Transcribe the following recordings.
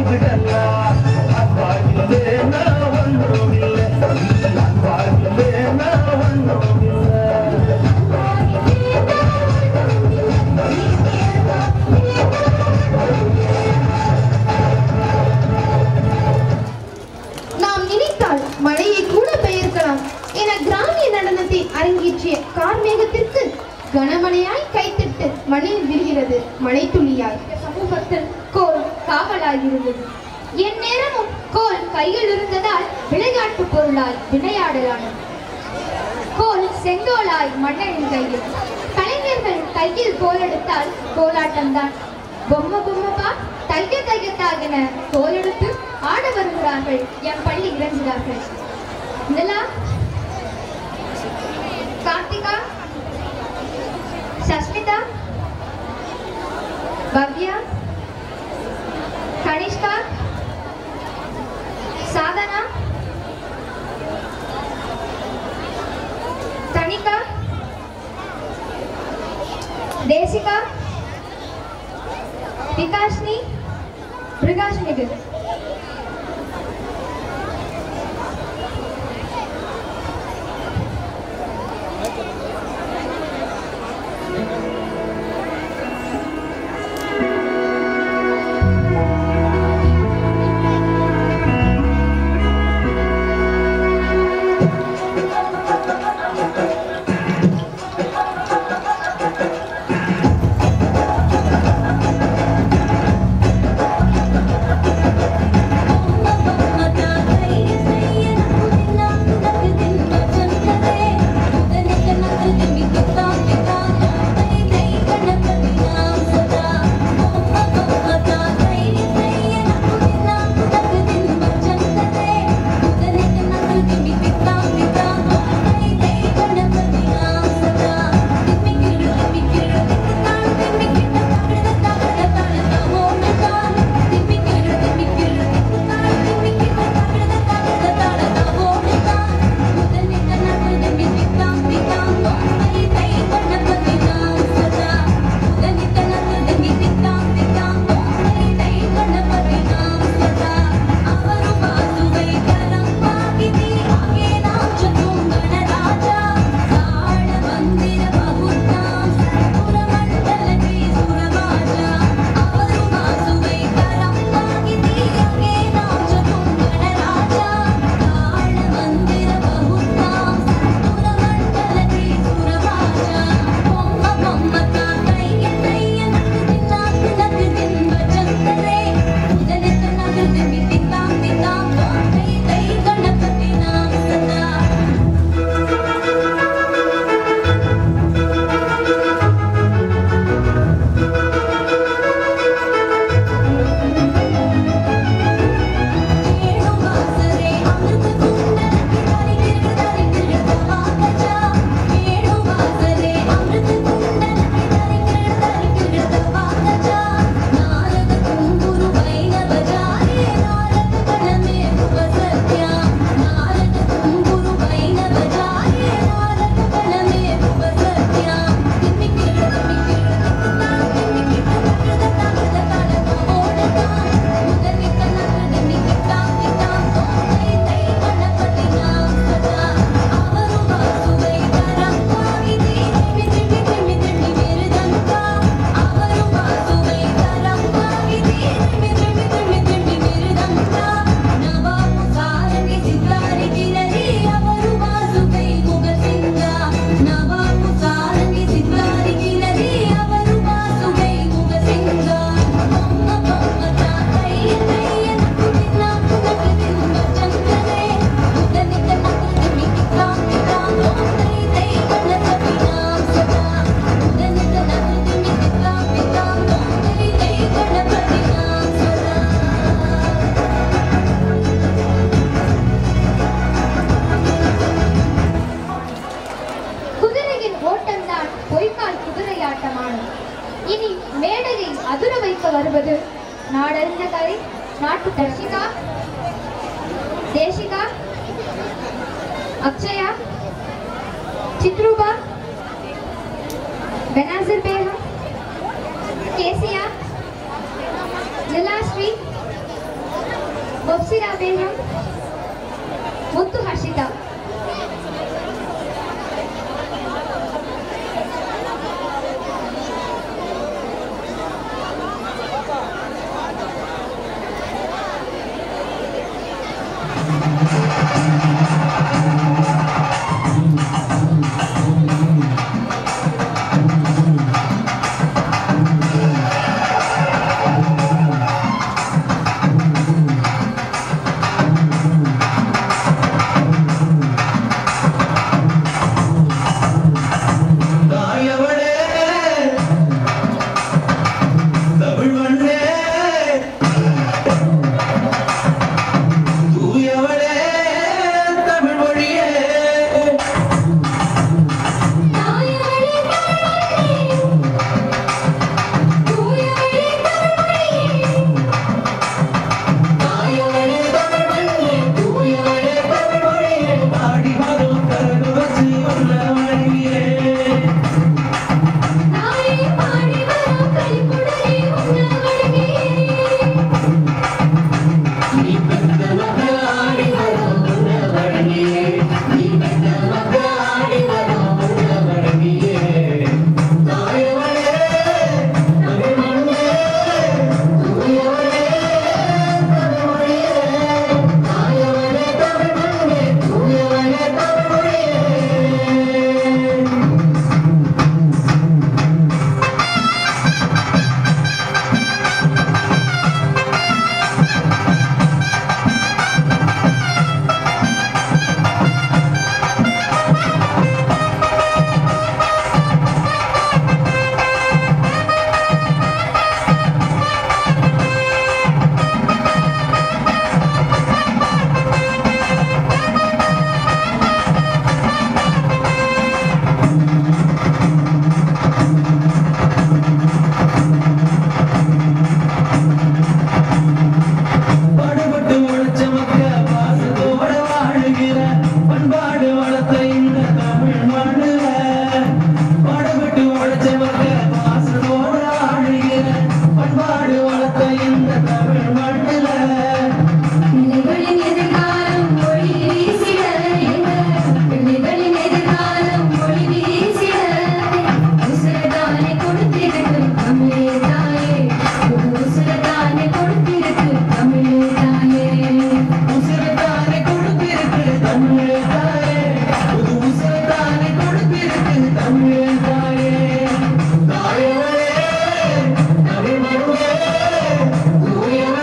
வாழ்ந்துடலாம் அன்பாகிலே நான் ஒன்றுமில்லை அன்பாகிலே நான் ஒன்றுமில்லை நாம் நினைத்தால் மழையை கூட பெயர்க்கலாம் என கிராமிய நடனத்தை அரங்கேற்றிய கார்மேகத்திற்கு கனமழையாய் கைத்திட்டு மணியில் விரிகிறது மழைத்துளியாய் இந்த சமூகத்தில் கோல் காவலாயிருந்தது என் நேரமும் கோல் கையில் இருந்ததால் விளையாட்டு பொருளாய் விளையாடலானது கோல் செங்கோலாய் மன்னனின் கையில் கலைஞர்கள் கையில் கோல் எடுத்தால் கோலாட்டம்தான் பொம்மை பொம்மப்பா தைய தையத்தாகின கோல் எடுத்து ஆட வருகிறார்கள் என் பள்ளி இறங்குகிறார்கள் நிலா கார்த்திகா சஸ்மிதா பவ்யா கனிஷ்கா சாதனா தனிகா தேசிகா விகாஷ்னி பிரகாஷ்னிகு குதிரையின் ஓட்டம்தான் பொய்க்கால் குதிரையாட்டமானது இனி மேடையை அதிர வைக்க வருவது நாடறிந்த கலை நாட்டு தர்ஷிகா தேசிகா அக்ஷயா சித்ரூபா பெனாசிர் பேகம் கேசியா நிலாஸ்ரீ அப்சிரா பேகம் முத்து ஹர்ஷிதா தாயவளே தமிழ் மண்ணே தூயவளே தமிழ் மொழியே தாயவளே தமிழ் மண்ணே தூயவளே தமிழ் மொழியே பாடி வரும் கரடு வச்சு உள்ள வழியே நீ பெற்ற மகளாடி வரும் உணவழகியே நீ பெற்ற மகளாடி வரும் உணவழகியே தாயவளே தமிழ் மண்ணே தூயவளே தமிழ் மொழியே தாயவளே தமிழ் மண்ணே தூயவளே தமிழ் மொழியே பாடுபட்டு உழைச்ச மக்க பாசத்தோட வாழுகிற பண்பாடு வளர்த்த இந்த தமிழ் மண்ணுல பாடுபட்டு உழைச்ச மக்க பாசத்தோட வாழுகிற பண்பாடு வளர்த்த இந்த தமிழ் மண்ணுல பிள்ளைகளின் எதிர்காலம் ஒளி வீசிட பிள்ளைகளின் எதிர்காலம் ஒளி வீசிட உசுரதானே கொடுத்திருக்கு தமிழே தாயே உசுரதானே கொடுத்திருக்கு தமிழே தாயே உசிரத்தானே கொடுத்திருக்கு தமிழ் தாயே புது உசிரத்தானே கொடுத்திருக்கு தமிழ் தாயே தாயவளே தமிழ் மண்ணுலே தூயவளே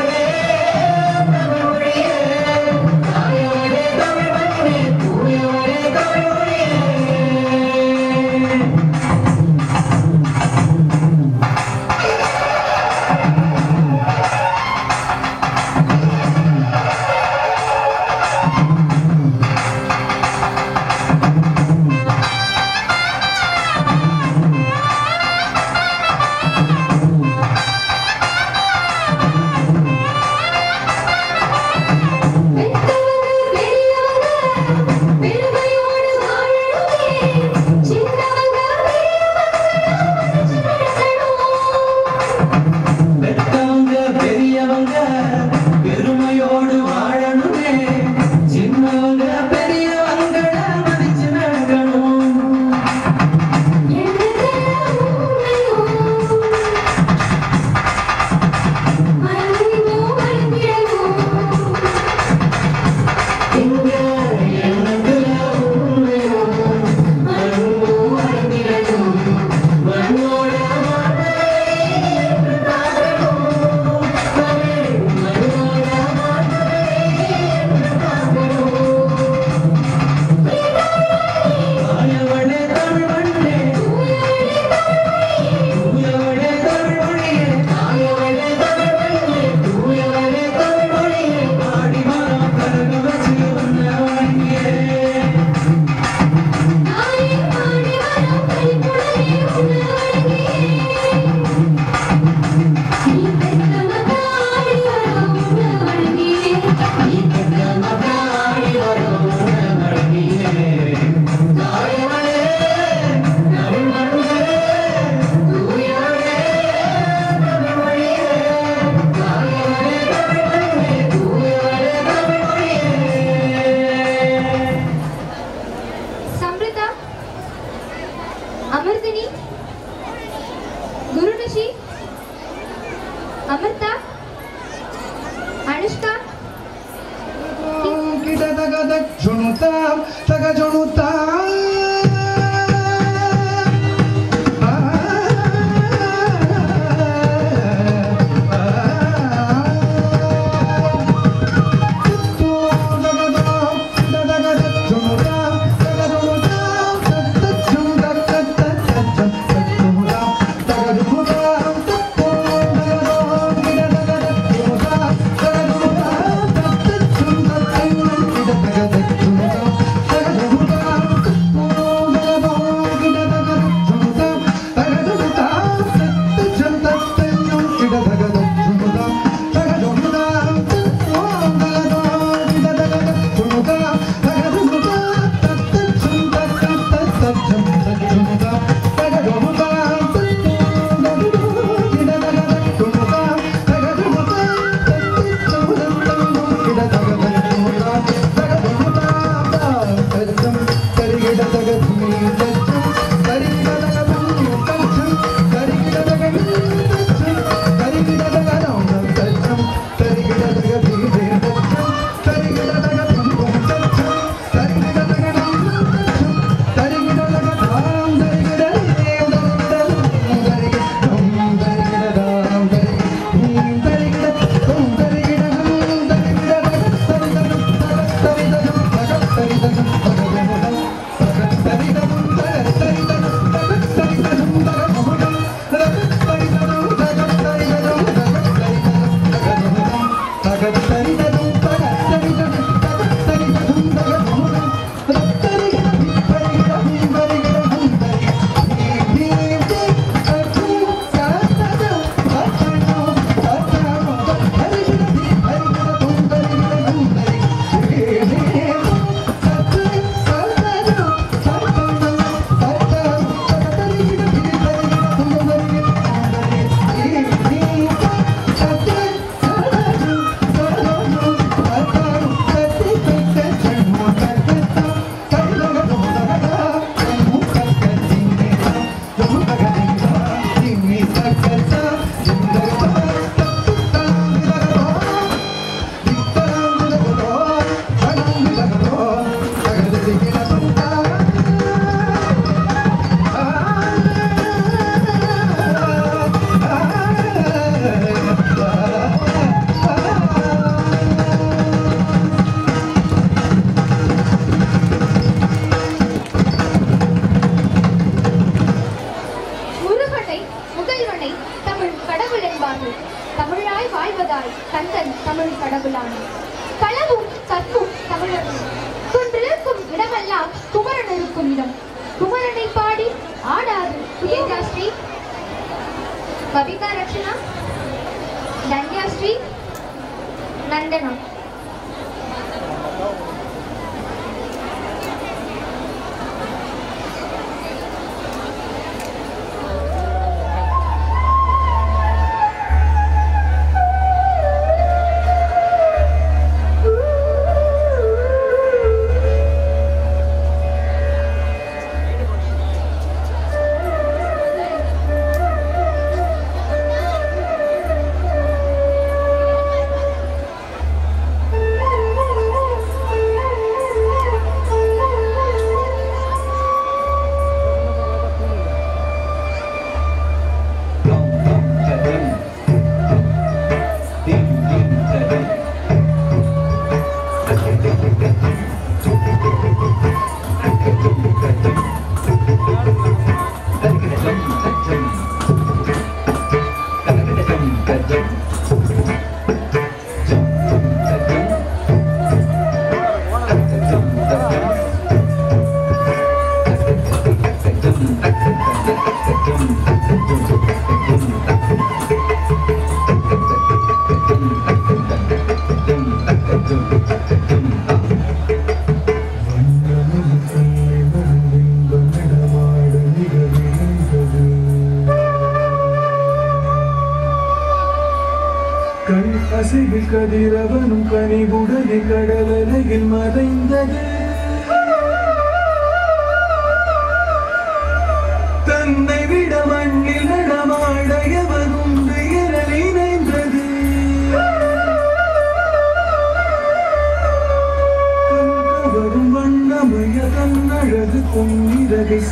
அமிர்தா அனுஷ்கா கிட தக தச்சுணுதாம் தக ஜுணுதாம் முருகனை முதல்வனை தமிழ் கடவுள் என்பார்கள் தமிழாய் வாழ்வதாய் கந்தன் தமிழ் கடவுளான களவும் கற்பும் தமிழர்கள் கொன்றிருக்கும் இடமெல்லாம் குமரன் இருக்கும் இடம் குமரனை பாடி ஆடாது பிரியங்காஸ்ரீ கவிதா ரட்சணா தன்யாஸ்ரீ நந்தனா கண் அசைவில் கதிரவனும் கனிவுடனே கடலலையில் மறைந்தது தன்னை விட மண்ணில் நடமாட எவர் உண்டு என நினைந்தது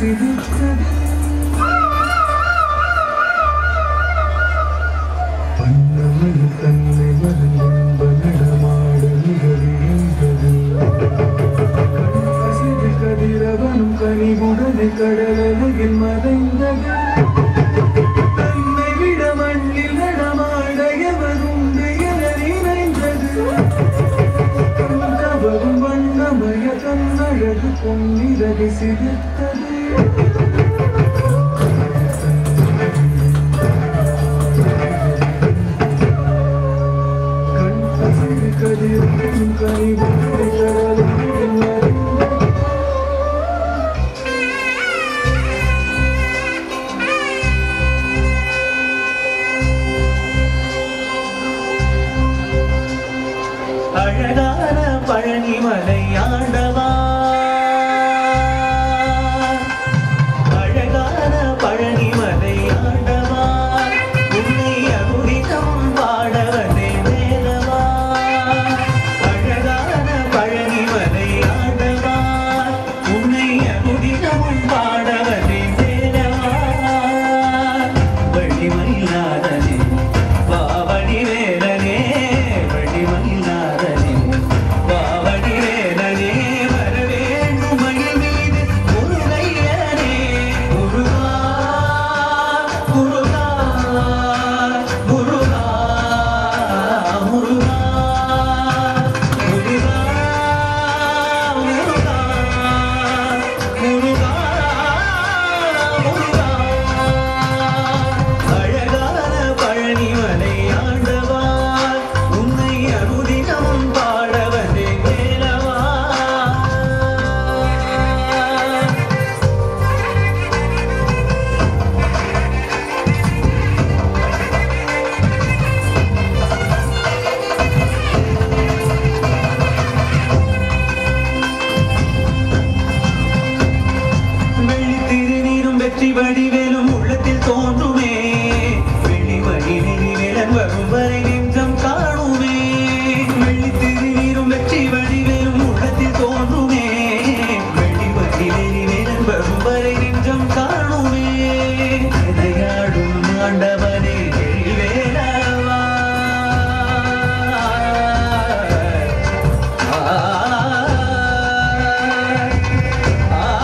சிரித்தது பண்ணமணி தன்னை மறந்தென்ப நடமாட மிக விழுந்தது கண்பசிது கதிரவனும் கனிவுடனே கடலலையில் மறைந்தது தன்னை விட மண்ணில் நடமாட எவருண்டு என நினைந்தது கவரும் வண்ணமய தன்னழகு பொன்னிறகை சிரித்தது கண் பசிறு கதிரும் கனிவுடனே கடலலையில் மறைந்தது அழகான பழனிமலை ஆண்டவா அழகான பழனிமலை ஆண்டவா உன்னை அகுதிதம் பாடவனே வேலவா அழகான பழனிமலை ஆண்டவா உன்னை அகுதிதம் பாடவனே வேலவா வழிமயிலாதனே வாவடி வேலனே வழிமயிலாதனே வாவடி வேலனே வரவேண்டும் மயில் மீது முருகையனே முருகா முருகா முருகா முருகா முருகா முருகா முருகா முருகா அழகான பழனிமலை ஆண்டவா உன்னை அருதினம் பாடவனே கேளவா வெள்ளி திருநீரும் வெற்றி வடிவேலும் உள்ளத்தில் தோன்றுமே வெள்ளி மகிழினி வேலன் வரும் வரை நெஞ்சம் காணுமே வெள்ளி திருநீரும் வெற்றி வடிவேலும் உள்ளத்தில் தோன்றுமே வெள்ளி மகிழினி வேலன் வரும் வரை நெஞ்சம் காணுமே எதையாடும் ஆண்டவனே எழில்வேலவா. ஆ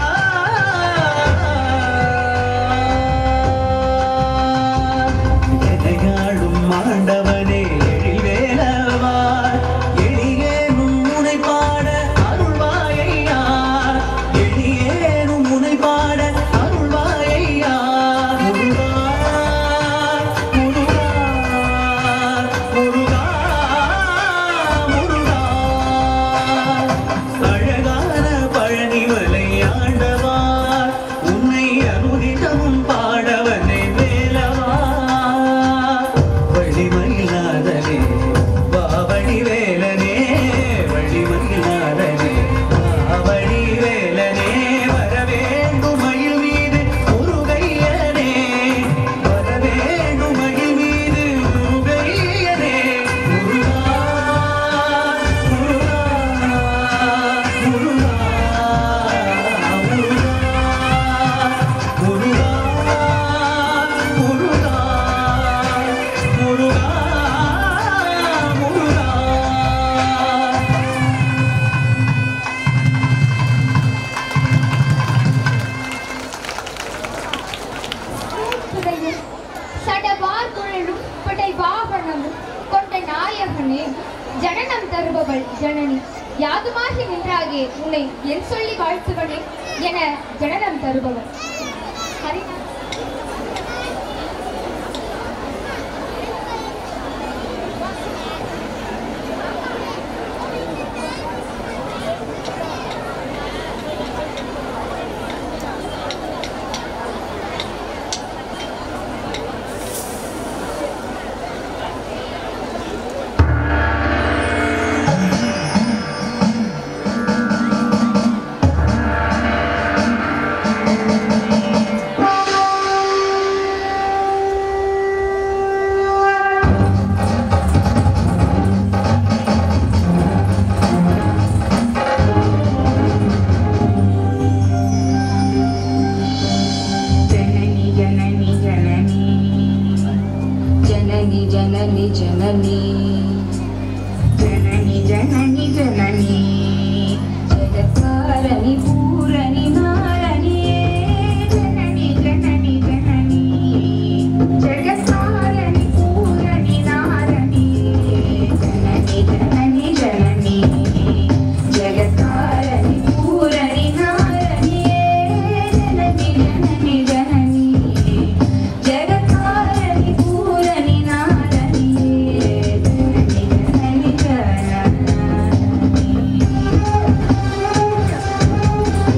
எதையாடும் ஆண்டவனே எழில்வேலவா எளியேனும் முனை பாட அருள்வாயையா எளியேனும் முனை பாட அருள்வாயையா முருகா முருகா முருகா முருகா அழகான பழனிமலை ஆண்டவா உன்னை அனுதினமும் பாடவனை வேலவா வழிமயிலாதனே வாவடி வேலனே வழிமயிலாதனே வாவடி வேலனே வரவேண்டும் மயில் மீது முருகையனே வரவேண்டும் மயில் மீது முருகையனே முருகா முருகா முருகா முருகா முருகா முருகா முருகா துறையும் சடவார் குழலும் படை வாகனமும் கொண்ட நாயகனே ஜனனம் தருபவள் ஜனனி யாதுமாகி நின்றாகே உன்னை என் சொல்லி வாழ்த்துவனே என ஜனனம் தருபவள் ஹரிநாத் ஆ जननी जननी जननी जननी जननी जगत्कारणि पूरणि नारणि जननी जननी जननी जगत्कारणि पूरणि नारणि जननी जननी जननी जगत्कारणि पूरणि नारणि जननी जननी जननी जगत्कारणि पूरणि नारणि जननी जननी जननी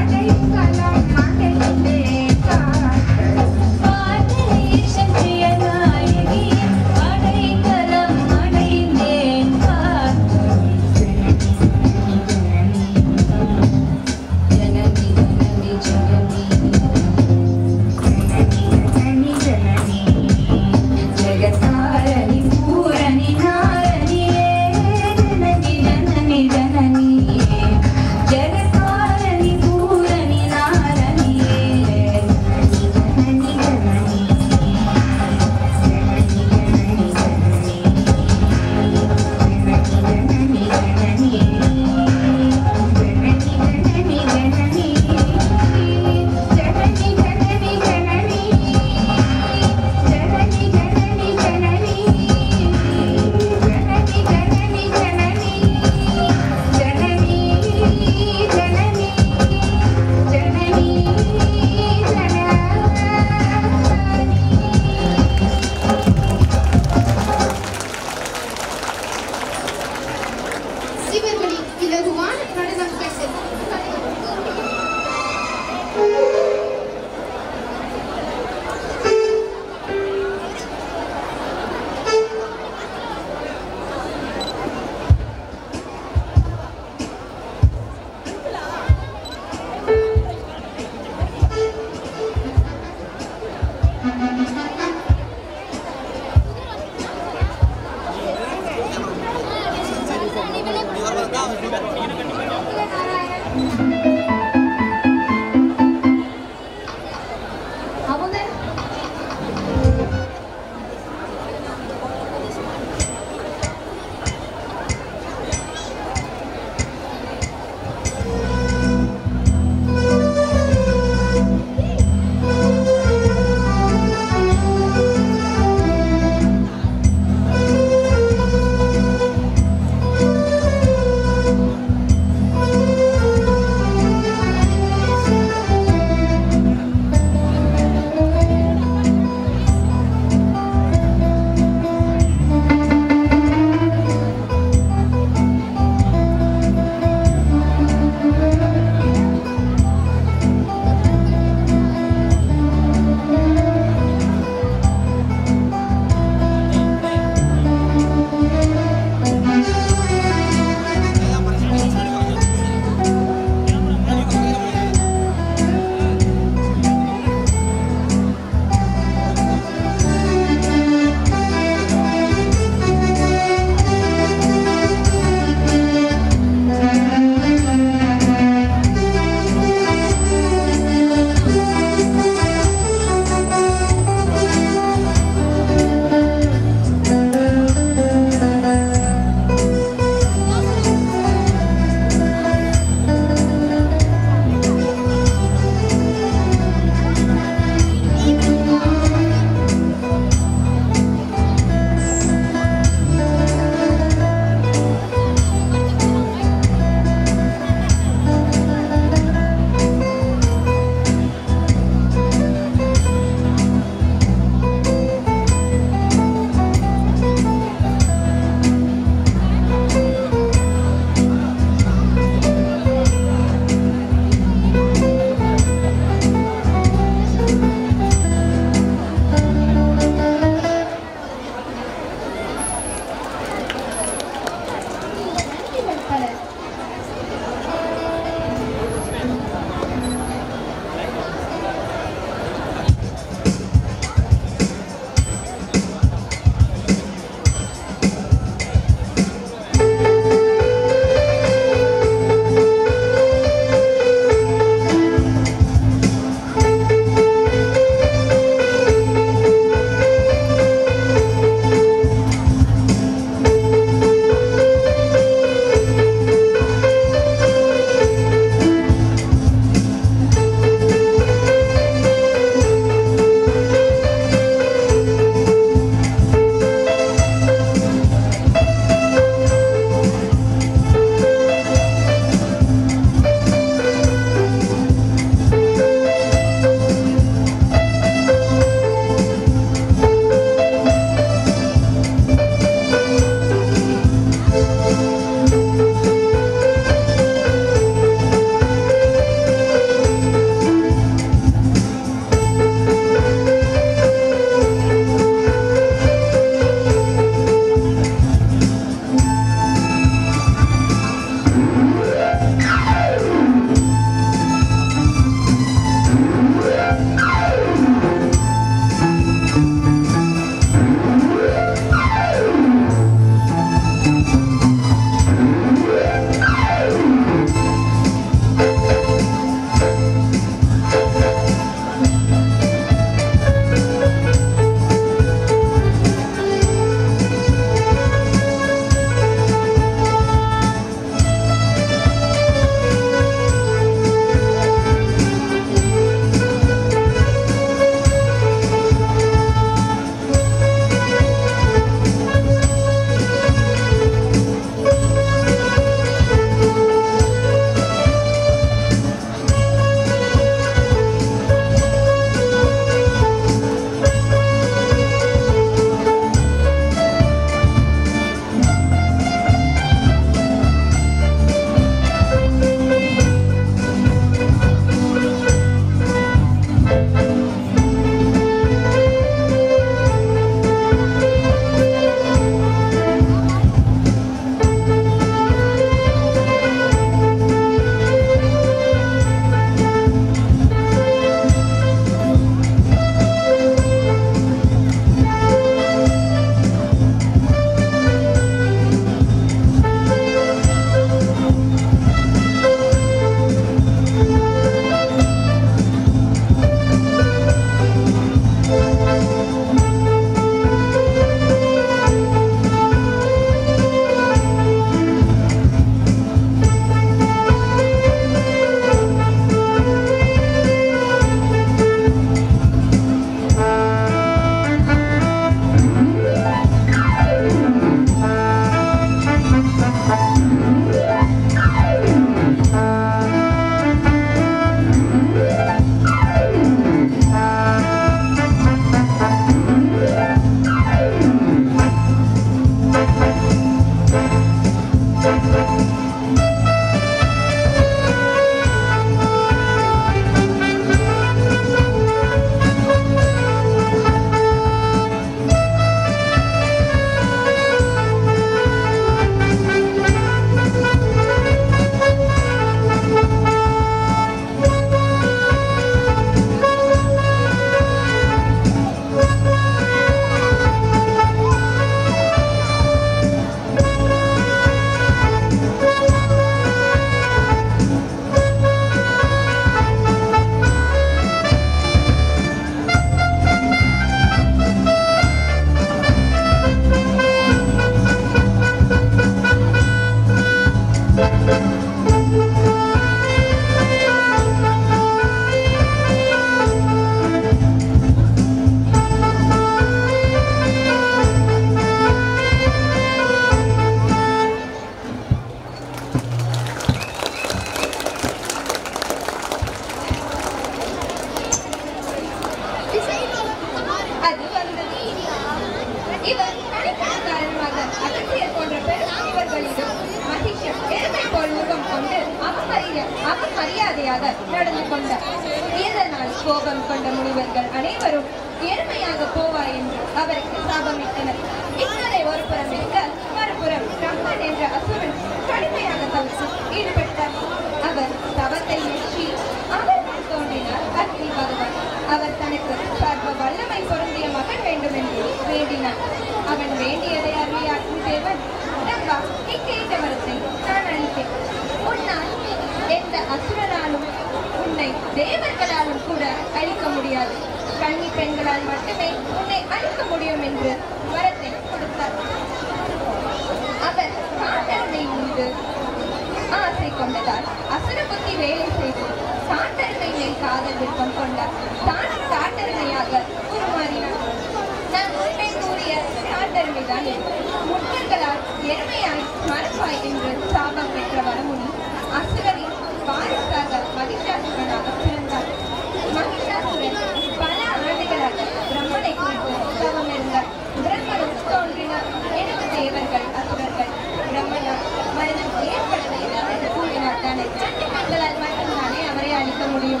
மிக அவமரியாதையாக நடந்து கொண்டார் இதனால் கோபம் கொண்ட முனிவர்கள் அனைவரும் எருமையாக போவார் என்று அவருக்கு சாபமிட்டனர் இக்கதை ஒரு புறம் இருக்க மறுபுறம் பிரம்மன் என்ற அசுரன் கடுமையாக தவத்தில் ஈடுபட்டார் அவர் தவத்தை மெச்சி அவர் முன் தோன்றினார் அக்னி பகவான் அவர் தனக்கு சர்வ வல்லமை பொருந்திய மகன் வேண்டும் என்று வேண்டினார் அவன் வேண்டியதை அருளியாற்றும் தேவன் ரம்பா இக்கேட்ட வரத்தை நான் அளித்தேன் உன்னால் எந்த அசுரனாலும் உன்னை தேவர்களாலும் கூட அழிக்க முடியாது கன்னி பெண்களால் மட்டுமே உன்னை அழிக்க முடியும் என்று வரத்தை கொடுத்தார் அவர் காட்டெருமை மீது ஆசை கொண்டதால் அசுர புத்தி வேலை செய்து காட்டெருமை மேல் காதல் விருப்பம் கொண்டார் தான் காட்டெருமையாக உருமாறினார் நான் முன்பே கூறிய காட்டெருமைதான் இது. முன்னர்களால் எருமையாய் மரப்பாய் என்று சாபம் பெற்ற வரமுனி அசுரரின் வாரிசாக மகிஷாசுரனாக பிறந்தார் மகிஷாசுரன் பல ஆண்டுகளாக பிரம்மனை குறித்து தவம் இருந்தார் பிரம்மனும் தோன்றினார் எனக்கு தேவர்கள் அசுரர்கள் பிரம்மனால் மரணம் ஏற்படவில்லை என்று கூறினார் தானே கண்ணிமங்களால் மட்டும்தானே அவரை அழிக்க முடியும்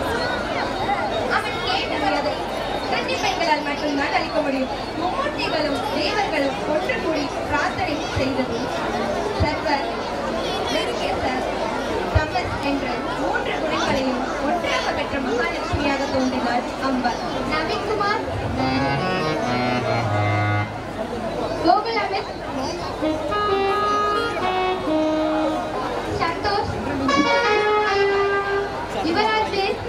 அவன் கேட்டது அதை கன்னி பெண்களால் மட்டும்தான் அழிக்க முடியும் மும்மூர்த்திகளும் தேவர்களும் ஒன்று கூடி பிரார்த்தனை செய்தது சர்வர் வெங்கடேசர், தமஸ் என்ற மூன்று குணங்களையும் ஒன்றாக பெற்ற மகாலட்சுமியாக தோன்றினார் அம்பாள் நவீன்குமார் கோகுல் அமித் சந்தோஷ் யுவராஜ் தேவ்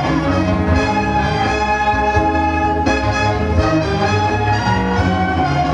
ஆ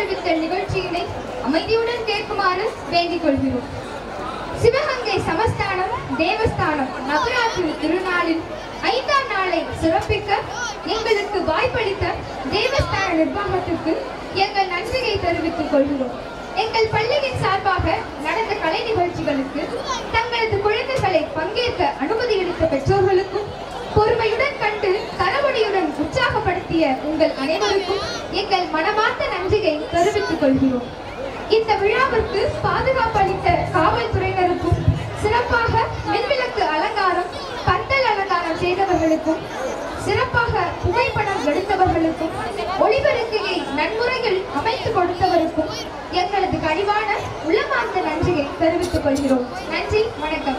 அறிவித்தல் நிகழ்ச்சியினை அமைதியுடன் கேட்குமாறு வேண்டிக் கொள்கிறோம் சிவகங்கை சமஸ்தானம் தேவஸ்தானம் நவராத்திரி திருநாளில் ஐந்தாம் நாளை சிறப்பிக்க எங்களுக்கு வாய்ப்பளித்த தேவஸ்தான நிர்வாகத்திற்கு எங்கள் நன்றியை தெரிவித்துக் கொள்கிறோம் எங்கள் பள்ளியின் சார்பாக நடந்த கலை நிகழ்ச்சிகளுக்கு தங்களது குழந்தைகளை பங்கேற்க அனுமதி அளித்த பெற்றோர்களுக்கும் பொறுமையுடன் கண்டு தரவடியுடன் உற்சாகப்படுத்திய உங்கள் அனைவருக்கும் எங்கள் மனமார்ந்த நன்றியை தெரிவித்துக் கொள்கிறோம் இந்த விழாவிற்கு பாதுகாப்பு அளித்த காவல்துறையினருக்கும் சிறப்பாக மின்விளக்கு அலங்காரம் பந்தல் அலங்காரம் செய்தவர்களுக்கும் சிறப்பாக புகைப்படம் எடுத்தவர்களுக்கும் ஒளிபெருக்கையை நன்முறையில் அமைத்து கொடுத்தவருக்கும் எங்களது கனிவான உள்ளமார்ந்த நன்றியை தெரிவித்துக் கொள்கிறோம் நன்றி வணக்கம்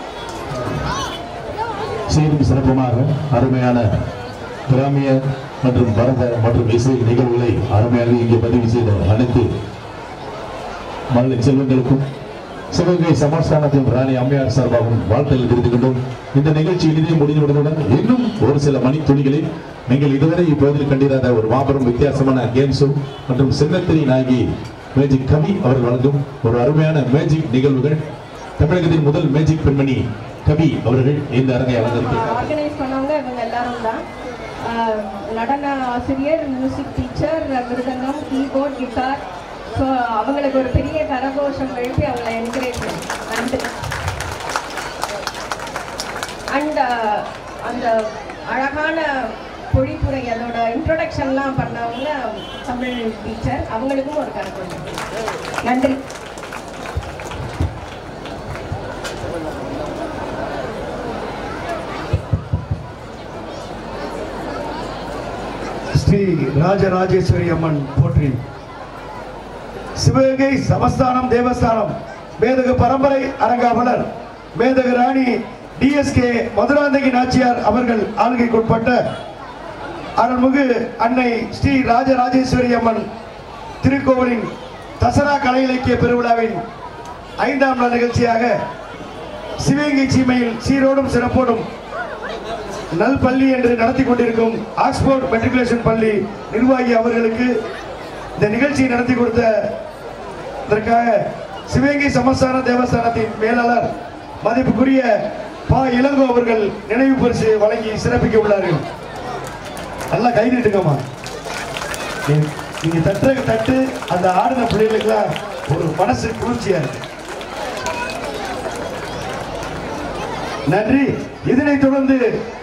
சீரும் சிறப்புமாக அருமையான கிராமிய மற்றும் பரத மற்றும் இசை நிகழ்வுகளை அருமையாக இங்கே பதிவு செய்த அனைத்து மல்ல செல்வங்களுக்கும் சிவகங்கை சமஸ்தானத்தின் ராணி அம்மையார் சார்பாகவும் வாழ்த்துக்கள் தெரிவித்துக் கொண்டோம் இந்த நிகழ்ச்சி இனிதே முடிந்துவிடுவதுடன் இன்னும் ஒரு சில மணித்துளிகளில் நீங்கள் இதுவரை இப்போதில் கண்டிராத ஒரு மாபெரும் வித்தியாசமான கேம் ஷோ மற்றும் சின்னத்திரி நாயகி மேஜிக் கவி அவர்கள் வழங்கும் ஒரு அருமையான மேஜிக் நிகழ்வுகள் தமிழகத்தின் முதல் மேஜிக் பெண்மணி கவி அவர்கள் இந்த அரங்கை அலங்கரிக்கிறார் ஆர்கனைஸ் பண்ணவங்க இவங்க எல்லாரும் தான் ஆஹ் நடன ஆசிரியர் music teacher mridangam keyboard guitar so அவங்களுக்கு ஒரு பெரிய கரகோஷம் எழுப்பி அவங்களை என்கரேஜ் நன்றி அண்ட் அந்த அழகான பொழிப்புரை அதோட இன்ட்ரோடக்ஷன்லாம் பண்ணவங்க தமிழ் டீச்சர் அவங்களுக்கும் ஒரு கரகோஷம் நன்றி ஸ்ரீ ராஜராஜேஸ்வரி அம்மன் போற்றி சிவகங்கை சமஸ்தானம் தேவஸ்தானம் மேதகு பரம்பரை அரங்காவலர் மேதகு ராணி டிஎஸ்கே மதுராந்தகி நாச்சியார் அவர்கள் ஆளுகைக்குட்பட்ட அருள்மிகு அன்னை ஸ்ரீ ராஜராஜேஸ்வரி அம்மன் திருக்கோவிலின் தசரா கலை இலக்கிய பெருவிழாவின் ஐந்தாம் நாள் நிகழ்ச்சியாக சிவகங்கை சீமையில் சீரோடும் சிறப்போடும் நல் பள்ளி என்று நடத்தி கொண்டிருக்கும் ஆக்ஸ்போர்ட் மெட்ரிகுலேஷன் பள்ளி நிர்வாகி அவர்களுக்கு இந்த நிகழ்ச்சியை நடத்தி கொடுத்த இதற்காக சிவகங்கை சமஸ்தான தேவஸ்தானத்தின் மேலாளர் மதிப்புக்குரிய பா இளங்கோ அவர்கள் நினைவு பரிசு வழங்கி சிறப்பிக்க உள்ளார்கள் நல்லா கை நீட்டுங்கம்மா நீ- நீங்க தட்டுற தட்டு அந்த ஆடின பிள்ளைகளுக்கெல்லாம் ஒரு மனசு குளிர்ச்சியா இருக்கு நன்றி இதனைத் தொடர்ந்து